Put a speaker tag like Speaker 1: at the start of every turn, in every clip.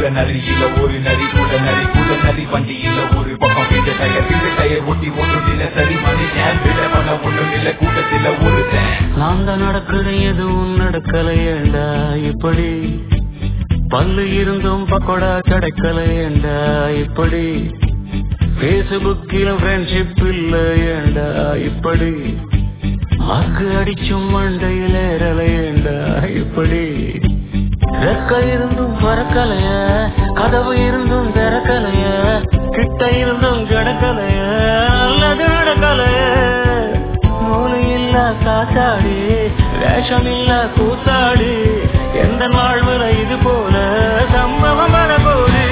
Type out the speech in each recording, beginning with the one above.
Speaker 1: குள்ள நரியில ஒரு நரி குள்ள நரி குள்ள நரி வண்டியில ஒரு பக்கம் வீட்டு டயர் வீட்டு டயர் ஒட்டி ஒன்றும் இல்ல சரி மனுஷன் விட பண்ண ஒன்றும் இல்ல கூட்டத்தில் ஒருத்தன்
Speaker 2: நான் தான் நடக்கிறேன் எதுவும் நடக்கலையேண்டா இப்படி பல்லு இருந்தும் பக்கோடா கிடைக்கலையேண்டா இப்படி பேஸ்புக்கிலும் ஃப்ரெண்ட்ஷிப் இல்லையேண்டா இப்படி மக்கு அடிச்சும் மண்டையில் ஏறலையேண்டா இப்படி ரெக்க இருந்தும் பறக்கலைய கதவு இருந்தும் திறக்கலைய கிட்ட இருந்தும் கிடக்கலைய அல்லது நடக்கலைய நூலு இல்ல காத்தாடி வேஷம் இல்ல கூத்தாடி எந்த வாழ்வுல இது போல சம்பவம் வரப்போது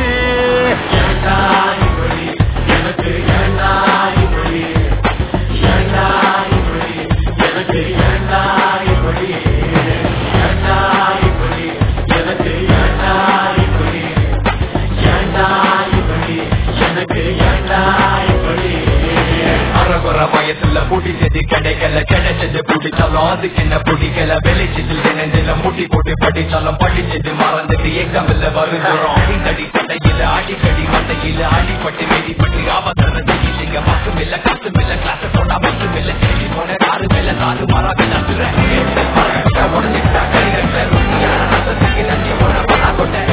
Speaker 1: அறகுற வயசுல பிடிச்சது கிடைக்கல கிடைச்சது பிடிச்சாலும் அதுக்கு என்ன பிடிக்கல வெளிச்சது நினைஞ்சல முட்டி போட்டு படிச்சாலும் படிச்சது மறந்துட்டு எக்ஸாம்பிள் வருகிறோம் அடிக்கடி சண்டையில அடிக்கடி மண்டையில அடிப்பட்டு வெடிப்பட்டு அவசர திகிச்சிங்க மட்டும் இல்ல காசும் இல்ல கிளாஸ் போனா மட்டும் இல்ல செடி போன காரு மேல காரு மாறாக நம்புறேன் உடஞ்சிட்டா கையில ருசியா ரசத்துக்கு நன்றி போன பண்ணா கொண்டேன்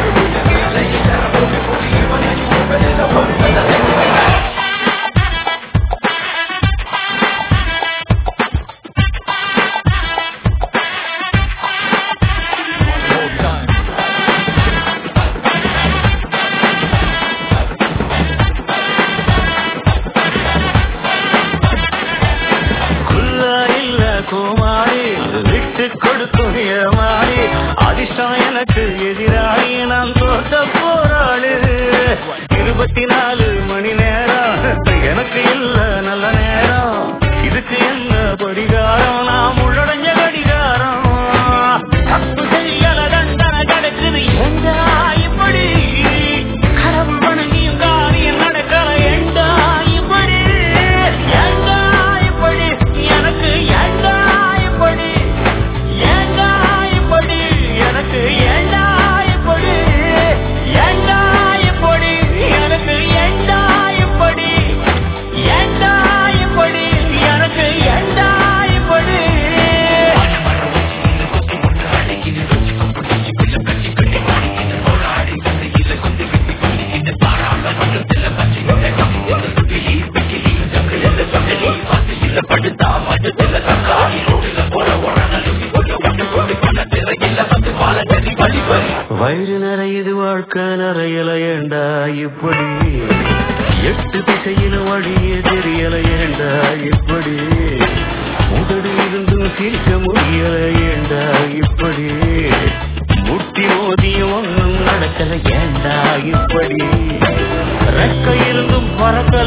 Speaker 2: குல்லா இல்ல கோமாளி விட்டு கொடுக்கும் ஏமாளி அதிர்ஷ்டம் எனக்கு எதிராளி நான் தோட்ட போராளு இருபத்தி நாலு மணி நேரம் எனக்கு இல்ல நல்ல நேரம் இதுக்கு என்ன பரிகாரம் நான் முழடைஞ்ச கடிகாரம் தப்பு செய்யல தண்டனை கிடைக்குது எங்க இப்படி கடவுள் வணங்கியும் காரியம் நடக்கல ஏண்டா இப்படி ஏண்டா இப்படி எனக்கு ஏண்டா இப்படி ஏண்டா இப்படி எனக்கு ஏண்டா இப்படி ஏண்டா இப்படி எனக்கு ஏண்டா இப்படி ஏண்டா இப்படி எனக்கு ஏண்டா இப்படி வயிறு நிறையுது வாழ்க்கை நிறையல ஏண்டா இப்படி எட்டு திசையில வழியே தெரியல ஏண்டா இப்படி உதடு இருந்தும் சிரிக்க முடியல ஏண்டா இப்படி முட்டி மோதியும் ஒன்றும் நடக்கல ஏண்டா இப்படி ரெக்க இருந்தும் பறக்க